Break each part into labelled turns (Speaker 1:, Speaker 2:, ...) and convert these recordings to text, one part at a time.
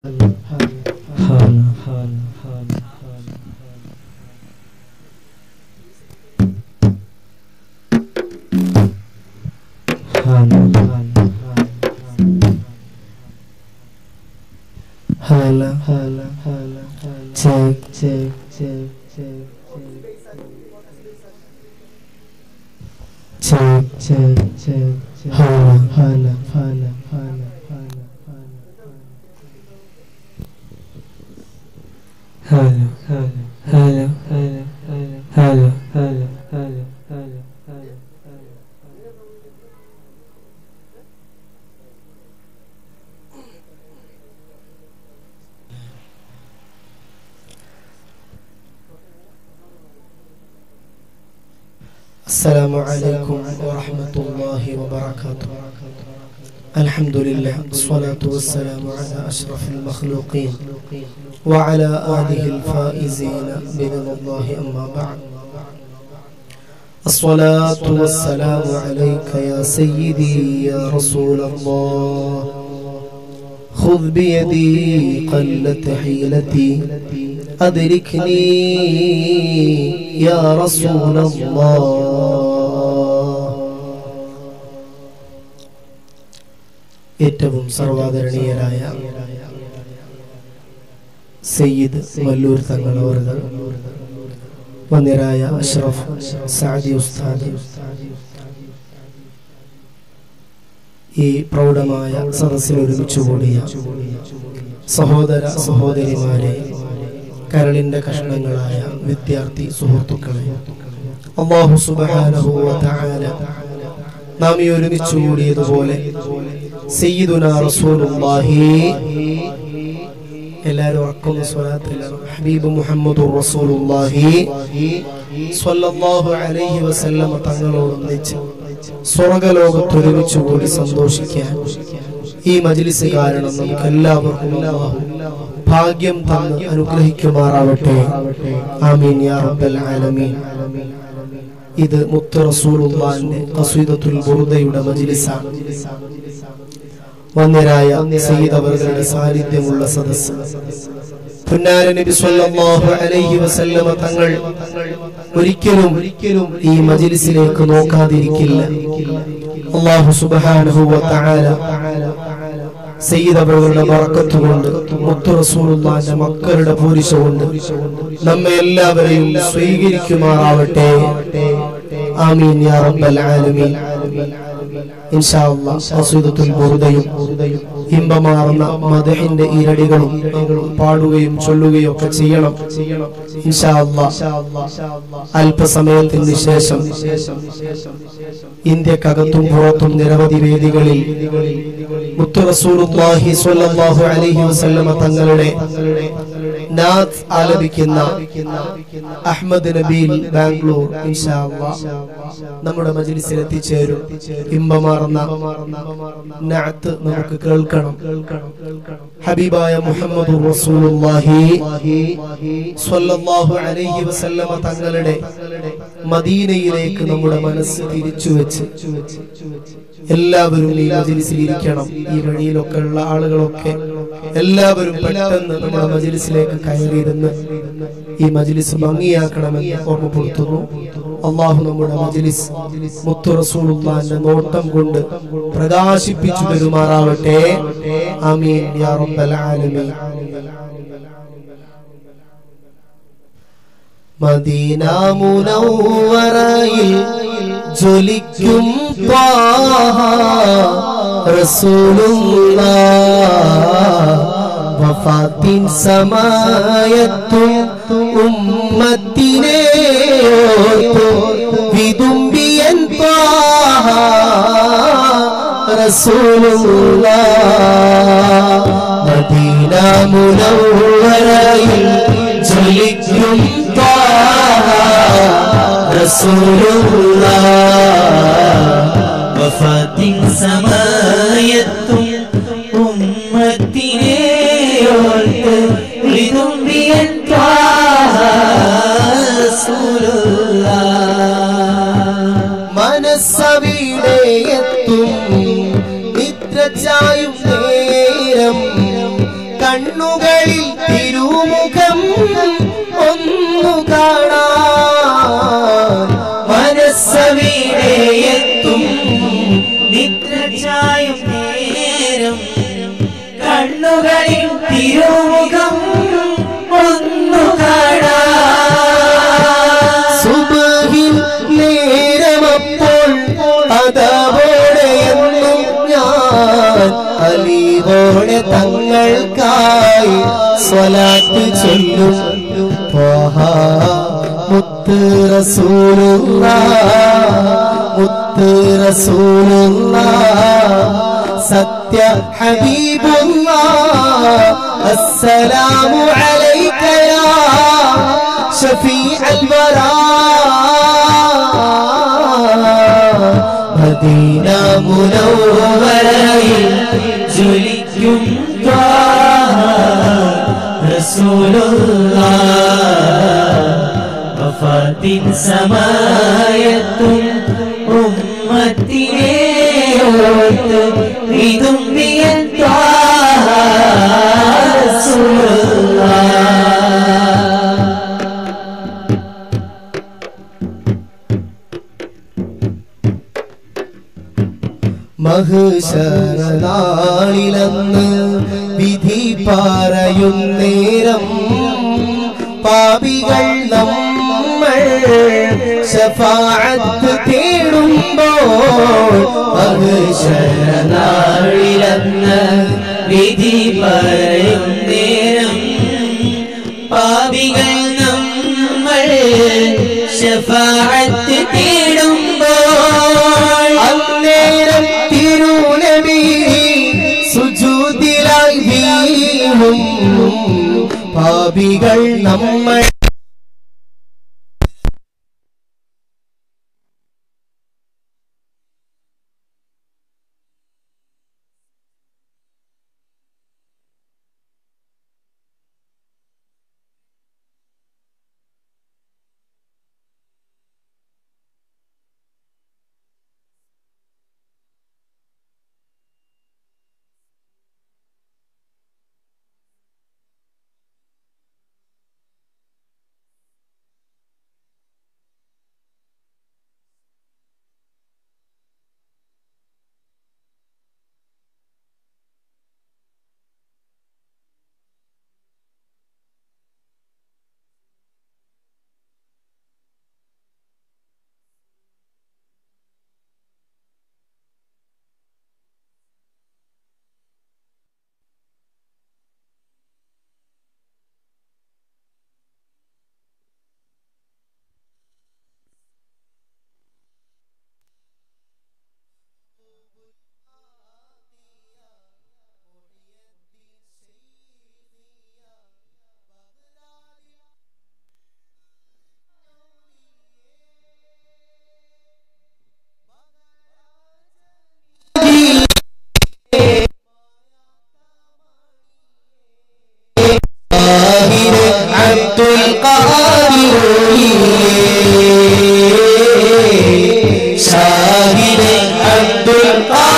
Speaker 1: Hala, hala, hala, check, check, check, check, check, check, check, check, hala, hala, hala, hala, hala, hala, hala, hala, hala, hala, hala, hala, hala, hala. السلام عليكم ورحمة الله وبركاته الحمد لله الصلاة والسلام على أشرف المخلوقين وعلى آله الفائزين برضا الله أما بعد الصلاة والسلام عليك يا سيدي يا رسول الله خذ بيدي قلت حيلتي أدركني يا رسول الله ഏറ്റവും സർവാദരണീയരായ സയ്യിദ് മല്ലൂർ തങ്ങൾ അവറുകൾ വന്യരായ അഷ്റഫ് സാദി ഉസ്താദ് ഈ പ്രൗഢമായ സദസ്സിൽ ഒരുമിച്ച് കൂടിയ സഹോദര സഹോദരിമാരെ കരളിന്റെ കഷ്ണങ്ങളായ വിദ്യാർത്ഥി സുഹൃത്തുക്കളെ അള്ളാഹു സുബ്ഹാനഹു വ തആല നാം ഈ ഒരുമിച്ച് കൂടിയതുപോലെ സയ്യിദുന റസൂലുള്ളാഹി എല്ലാവരും ഉറക്കുന്ന സ്വലാത്തിലാണ് ഹബീബ് മുഹമ്മദ് റസൂലുള്ളാഹി സ്വല്ലല്ലാഹു അലൈഹി വസല്ലമ തങ്ങളോടൊന്നിച്ച് സ്വർഗലോകത്ത് ഒരുമിച്ച് കൂടി സന്തോഷിക്കാൻ ഈ മജ്ലിസ് കാരണം നമുക്ക് എല്ലാവർക്കും അല്ലാഹു ഭാഗ്യം തന്ന് അനുഗ്രഹിക്കുമാറാവട്ടെ ആമീൻ യാ റബ്ബൽ ആലമീൻ ഇത് മുത്ത് റസൂലുള്ളാഹിന്റെ ഖസീദത്തുൽ ബുർദയുടെ മജ്ലിസാണ് വന്യരായ സയ്യിദ് അവരുടെ സാന്നിധ്യമുള്ള സദസ്സ് പുന്നാര നബി സല്ലല്ലാഹു അലൈഹി വസല്ലമ തങ്ങൾ ഒരിക്കലും ഒരിക്കലും ഈ മജ്ലിസിലേക്ക് നോക്കാതിരിക്കില്ല അല്ലാഹു സുബ്ഹാനഹു വ തആല സയ്യിദ് അവരുടെ ബറക്കത്ത് കൊണ്ട് മുത്തു റസൂലുള്ളാഹിന്റെ മക്കളുടെ പൂരിശ കൊണ്ട് നമ്മെ എല്ലാവരെയും സ്വീകരിക്കുമാറാവട്ടെ ആമീൻ യാ റബ്ബൽ ആലമീൻ ഇൻഷാ അല്ലാഹ് ഖസീദത്തുൽ ബുർദയും ഇമ്പമാർന്ന മദഹിന്റെ ഇരടികളും പാടുകയും ചൊല്ലുകയും ഒക്കെ ചെയ്യണം ഇൻഷാ അല്ലാഹ് അല്പസമയത്തിന് ശേഷം ഇന്ത്യക്കകത്തും പുറത്തും നിരവധി വേദികളിൽ മുത്തു റസൂലുള്ളാഹി സ്വല്ലല്ലാഹു അലൈഹി വസല്ലമ തങ്ങളുടെ നാത്ത് ആലപിക്കുന്ന അഹ്മദ് നബീൽ ബാംഗ്ലൂർ ഇൻഷാ അല്ലാഹ് നമ്മുടെ മജ്ലിസിൽ എത്തിച്ചേരും ഇമ്പമാർന്ന നാത്ത് നമുക്ക് കേൾക്കണം ഹബീബായ മുഹമ്മദ് റസൂലുള്ളാഹി സ്വല്ലല്ലാഹു അലൈഹി വസല്ലമ തങ്ങളുടെ മദീനയിലേക്ക് നമ്മുടെ മനസ്സ് തിരിച്ചു വെച്ച് എല്ലാവരും ഈ മജിലിസിൽ ഇരിക്കണം ഈ വഴിയിലൊക്കെ ഉള്ള ആളുകളൊക്കെ എല്ലാവരും പെട്ടെന്ന് നമ്മുടെ മജിലിസിലേക്ക് കയറിയിരുന്ന് ഈ മജിലിസ് ഭംഗിയാക്കണമെന്ന് ഓർമ്മപ്പെടുത്തുന്നു അള്ളാഹു നമ്മുടെ മജിലിസ് മുത്തു റസൂലുള്ളാഹിന്റെ നോട്ടം കൊണ്ട് പ്രകാശിപ്പിച്ചു പെരുമാറാവട്ടെ ആമീൻ യാ റബ്ബൽ ആലമീൻ മദീന മുനവ്വറയിൽ ജ്വലിക്കും ത്വാഹ റസൂലുള്ള വഫാത്തിൻ സമയത്തും ഉമ്മത്തിനെ ഓർത്തു വിതുമ്പിയൻ ത്വാഹ റസൂലുള്ള മദീന മുനവ്വറയിൽ ജ്വലിക്കും ത്വാഹ റസൂലുള്ള
Speaker 2: വഫാത്തിൻ സമയത്തും ഉമ്മത്തിനെ ഓർത്ത് വിതുമ്പിയൻ ത്വാഹ റസൂലുള്ളാഹ്.
Speaker 1: മനസ്സവിടെ എത്തും നിദ്ര ചായും നേരം കണ്ണു കണ്ണുകളിൽ തിരുമുഖം ഒന്നു കാണാൻ
Speaker 2: മനസ്സവിടെയെത്തും നിദ്രചായും നേരം കണ്ണുകളിൽ തിരുമുഖം ഒന്നു കാണാൻ
Speaker 1: സുബഹിൻ നേരമപ്പോൾ അതവോടെ എന്നും ഞാൻ അലീവോടെ തങ്ങൾക്കായി സ്വലാത്ത് ചൊല്ലും ത്വാഹ മുത്ത് റസൂലുള്ള മുത്ത് റസൂലുള്ള സത്യ ഹബീബുള്ള അസ്സലാമു അലൈക യാ شفيع الورى مدينة
Speaker 2: മനോവരയിൽ ജ്വലിക്കും ത്വാഹ റസൂലുള്ള വഫാത്തിൻ സമയത്തും ഉമ്മത്തിനെ ഓർത്ത് വിതുമ്പിയ ത്വാഹ റസൂലുള്ള
Speaker 1: മഹുശരനാളിലെന്ന് വിധി പറയും നേരം പാപികൾ നമ്മൾ ശഫാഅത്ത് തേടുമ്പോൾ
Speaker 2: നാളിലെന്ന് വിധി പറയും നേരം പാപികൾ നമ്മൾ ശഫാഅത്ത് തേടുമ്പോൾ
Speaker 1: അന്നേരം തിരുനബി സുജൂദിലായി വീഴും പാപികൾ നമ്മൾ അബ്ദുൽ ഷാഹിദ് അബ്ദുൽ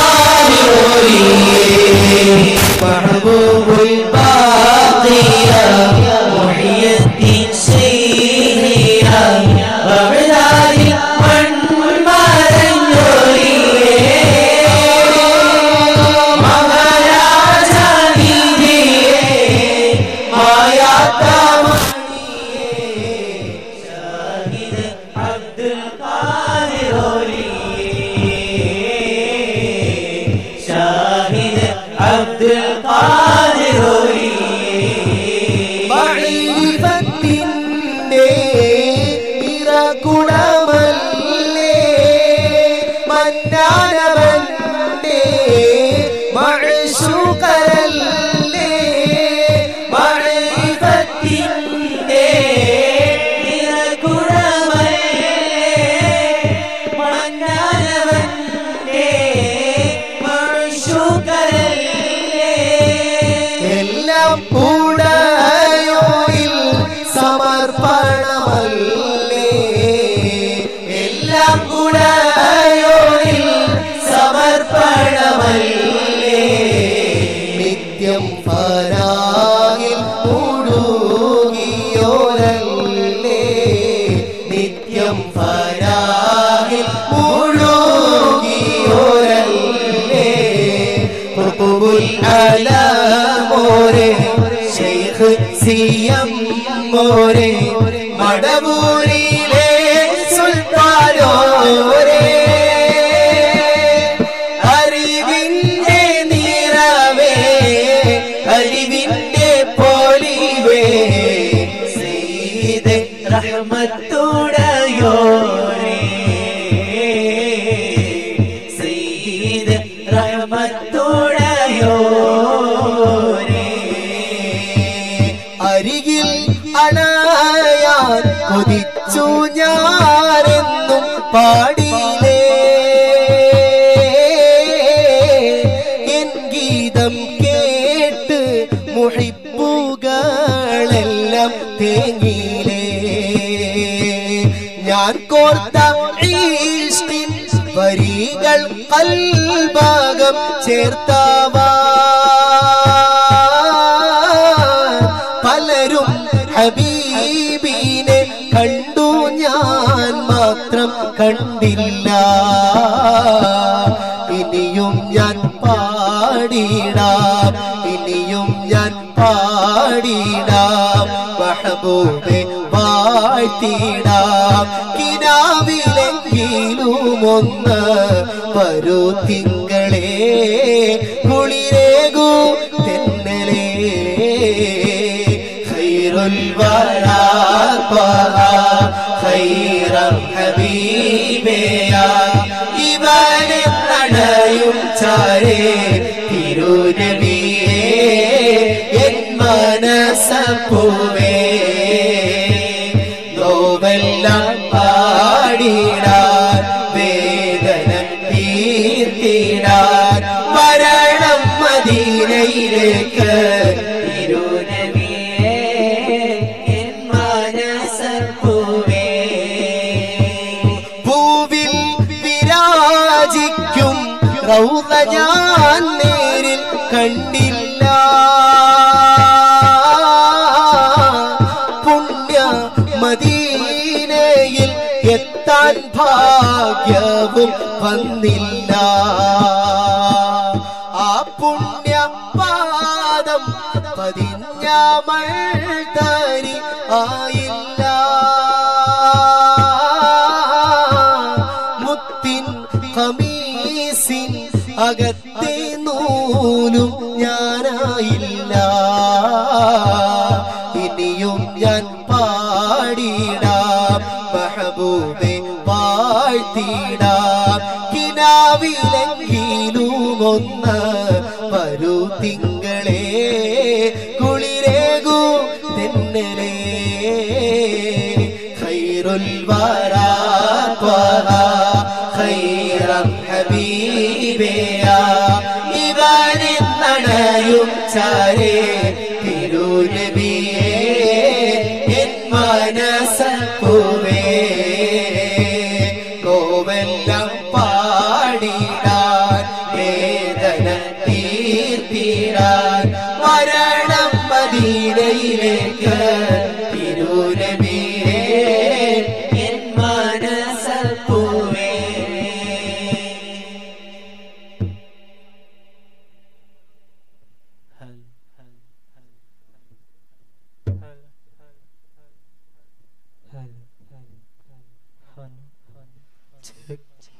Speaker 2: محبوب الباقية محي الدين شيخية وعلال من عبد القادر شاهد عبد القادر
Speaker 1: മഴീഫത്തിൻ്റെ ഇറകുടമല്ലേ മന്നാനവൻ്റെ മഴശുകരല്ലേ
Speaker 2: മഴഫത്തിൻ്റെ നിറകുടമല്ലേ മന്നാനവൻ്റെ മഴശുകരല്ലേ
Speaker 1: എല്ലാം ഉടയോയിൽ സമർപ്പണമല്ലേ എല്ലാം ഉടയോയിൽ സമർപ്പണമല്ലേ നിത്യം ഫനാ മുഴുകിയോരല്ലേ നിത്യം ഫരാഹിൽ മുഴുകിയോരല്ലേ ഖുതുബുൽ അലമോരെ ശൈഖ് സിയം മോരെ മടവൂരിലെ സുൽത്താനോരെ അറിവിന്റെ നിറവേ അറിവിന്റെ പോലിവേ സീതെ റഹ്മത്തുടയോരേ സീതെ റഹ്മത്തുടയോരേ അരികിൽ അണയാൻ കൊതിച്ചു ഞാനെന്നും പാടിയിലേ എൻ ഗീതം കേട്ട് മുഹിബുകളെല്ലാം തേങ്ങിയിലേ ഞാൻ കോർത്ത ഈഷ്ടിൻ വരികൾ കൽഭാഗം ചേർത്തവാ പലരും ഹബീബിനെ കണ്ടു ഞാൻ മാത്രം കണ്ടില്ല ഇനിയും ഞാൻ പാടിടാം ഇനിയും ഞാൻ പാടിടാം മഹബൂബെ വാഴ്ത്തിടാം കിനാവിലെങ്കിലും ഒന്ന് വരൂ തിങ്കളേ കുളിരേകൂ തെന്നലേ خير الورى طه خير حبيبيا ഇവനെ നടയും ചാരേ തിരുനബിയേ എൻ മനസ്സപ്പൂവേ നോവെല്ലാം പാടിടാൻ വേദന തീർത്തിടാൻ മരണം മദീനയിലേക്ക് തിരുനബിയേ എൻ മനസ്സപ്പൂവേ പൂവിൽ വിരാജിക്കും റൗള ഞാൻ നേരിൽ കണ്ടില്ല പുണ്യ മദീനയിൽ എത്താൻ ഭാഗ്യവും വന്നില്ല ആ പുണ്യ പാദം പതിഞ്ഞ മൾത്തരി ആയില്ല മുത്തിൻ കമീസിൻ അകത്തെ നൂലും ഞാനായില്ല ഇനിയും ഞാൻ പാടിടാം മഹബൂബെ വാഴ്ത്തിടാം കിനാവിലെങ്കിലും ഒന്ന് വരൂ തിങ്കളേ കുളിരേകൂ തെന്നലേ ഖൈറുൽ വരാ ത്വഹ ഖൈറം ഹബീബിയാ ഇവനെ നടയും ചാരേ തിരുനബിയേ എൻ മനസ്സപ്പൂവേ കോവെല്ലാം പാടിടാൻ വേദന തീർത്തിടാൻ മരണം മദീനയിലേക്ക് തിരുനബിയേ എൻ മനസ്സപ്പൂവേ
Speaker 3: Check.